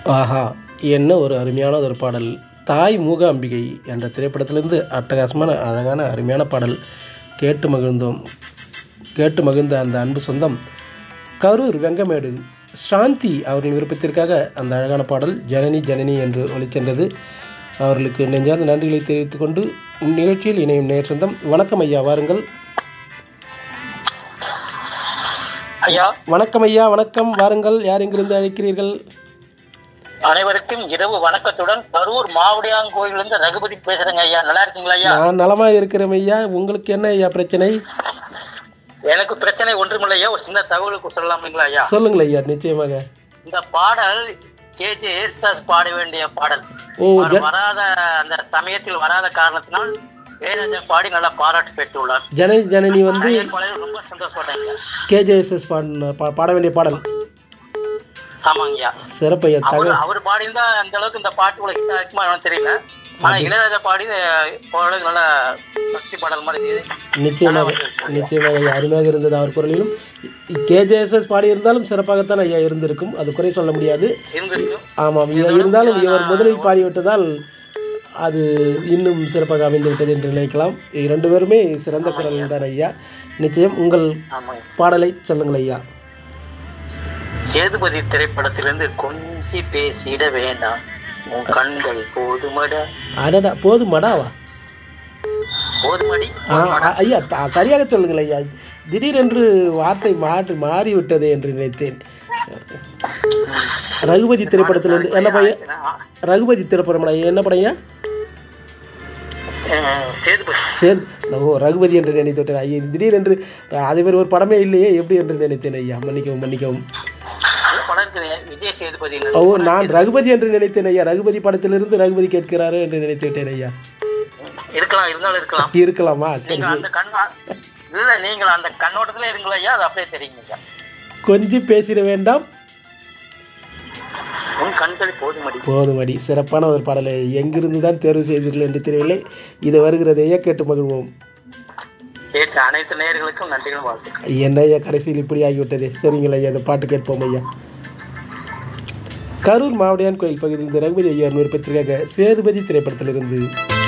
ஆஹா என்ன ஒரு அருமையான ஒரு பாடல் தாய் மூகாம்பிகை என்ற திரைப்படத்திலிருந்து அட்டகாசமான அழகான அருமையான பாடல் கேட்டு மகிழ்ந்தோம் கேட்டு மகிழ்ந்த அந்த அன்பு சொந்தம் கரூர் வெங்கமேடு சாந்தி அவர்களின் விருப்பத்திற்காக அந்த அழகான பாடல் ஜனனி ஜனனி என்று ஒளிச்சென்றது அவர்களுக்கு நெஞ்சார்ந்த நன்றிகளை தெரிவித்துக் கொண்டு நிகழ்ச்சியில் இணையும் நேர் சொந்தம் வணக்கம் ஐயா வாருங்கள் ஐயா வணக்கம் ஐயா வணக்கம் வாருங்கள் யார் எங்கிருந்து அழைக்கிறீர்கள் அனைவருக்கும் இரவு வணக்கத்துடன் கரூர் மாவடியாங்கோயிலிருந்து ரகுபதி பேசுறேங்க ஐயா நல்லா இருக்கீங்களா ஐயா நான் நலமா இருக்கிறேன் ஐயா உங்களுக்கு என்ன ஐயா பிரச்சனை எனக்கு பிரச்சனை ஒன்றுமில்லை ஐயா ஒரு சின்ன தகவலுக்கு சொல்லலாம்ங்களா ஐயா சொல்லுங்கள் ஐயா நிச்சயமாக இந்த பாடல் கே ஜே ஏசுதாஸ் பாட வேண்டிய பாடல் ஓ அவர் வராத அந்த சமயத்தில் வராத காரணத்தினால் இளையராஜா பாடி நல்லா பாராட்டு பெற்றுள்ளார் ஜனனி ஜனனி வந்து ஐயா, கொலையில் ரொம்ப சந்தோஷப்பட்டேங்க கேஜேஎஸ்எஸ் பாடின பா- பாட வேண்டிய பாடல் ஆமாங்க ஐயா சிறப்பு ஐயா அவர் தக அவர் பாடியிருந்தா அந்த அளவுக்கு இந்த பாட்டு உங்களுக்கு hit ஆகுமா என்னன்னு தெரியல ஆனா இளையராஜா பாடி அஹ், ஓரளவுக்கு நல்ல பக்தி பாடல் மாதிரி இருக்குது. நிச்சயமாக நிச்சயமாக ஐயா அருமையாக இருந்தது அவர் குரலிலும் கேஜேஎஸ்எஸ் பாடியிருந்தாலும் சிறப்பாகத்தான் ஐயா இருந்திருக்கும் அது குறை சொல்ல முடியாது இருந்திருக்கும் ஆமாம் இ- இருந்தாலும் இவர் முதலில் பாடிவிட்டதால் அது இன்னும் சிறப்பாக அமைந்து விட்டது என்று நினைக்கலாம் இரண்டு பேருமே சிறந்த குரல் தான் ஐயா நிச்சயம் உங்கள் ஆமாங்க பாடலை சொல்லுங்கள் ஐயா சேதுபதி திரைப்படத்திலிருந்து கொஞ்சி பேசிட வேண்டாம் உன் கண்கள் போதுமட அடடா போதும் மடாவா போதுமடி ஆ, ஆ, ஐயா த- சரியாக சொல்லுங்கள் ஐயா திடீரென்று வார்த்தை மாற்றி மாறிவிட்டது என்று நினைத்தேன் ரகுபதி திரைப்படத்திலிருந்து என்ன பையன் ரகுபதி திரைப்படம் என்ன படம் ஐயா அஹ், சேதுபதி சரி ஓ ரகுபதி என்று நினைத்து விட்டேன் ஐயா திடீரென்று அதே மாதிரி ஒரு படமே இல்லையே எப்படி என்று நினைத்தேன் ஐயா மன்னிக்கவும் மன்னிக்கவும் நல்ல படம் இருக்குது விஜய் சேதுபதி ஓ நான் ரகுபதி என்று நினைத்தேன் ஐயா ரகுபதி படத்திலிருந்து ரகுபதி கேட்கிறாரு என்று நினைத்து விட்டேன் ஐயா இருக்கலாம் இருந்தாலும் இருக்கலாம் இருக்கலாமா சரி நீங்க அந்த கண் இல்ல நீங்கள் அந்த கண்ணோட்டத்துல இருங்களா ஐயா அது அப்படியே தெரியுங்க கொஞ்சம் பேசிட வேண்டாம் உன் கண்கள் போதுமடி போதுமடி சிறப்பான ஒரு பாடலை எங்கிருந்து தான் தேர்வு செய்தீர்கள் என்று தெரியவில்லை இது வருகிறது ஐயா கேட்டு மகிழ்வோம் கேட்ட அனைத்து நேயர்களுக்கும் நன்றிகள் வாழ்த்துக்கள் என்ன ஐயா கடைசியில் இப்படி ஆகிவிட்டதே சரிங்களா ஐயா இந்த பாட்டு கேட்போம் ஐயா கரூர் மாவடியான் கோயில் பகுதியில் இந்த ரகுபதி ஐயா விருப்பத்திற்காக சேதுபதி திரைப்படத்திலிருந்து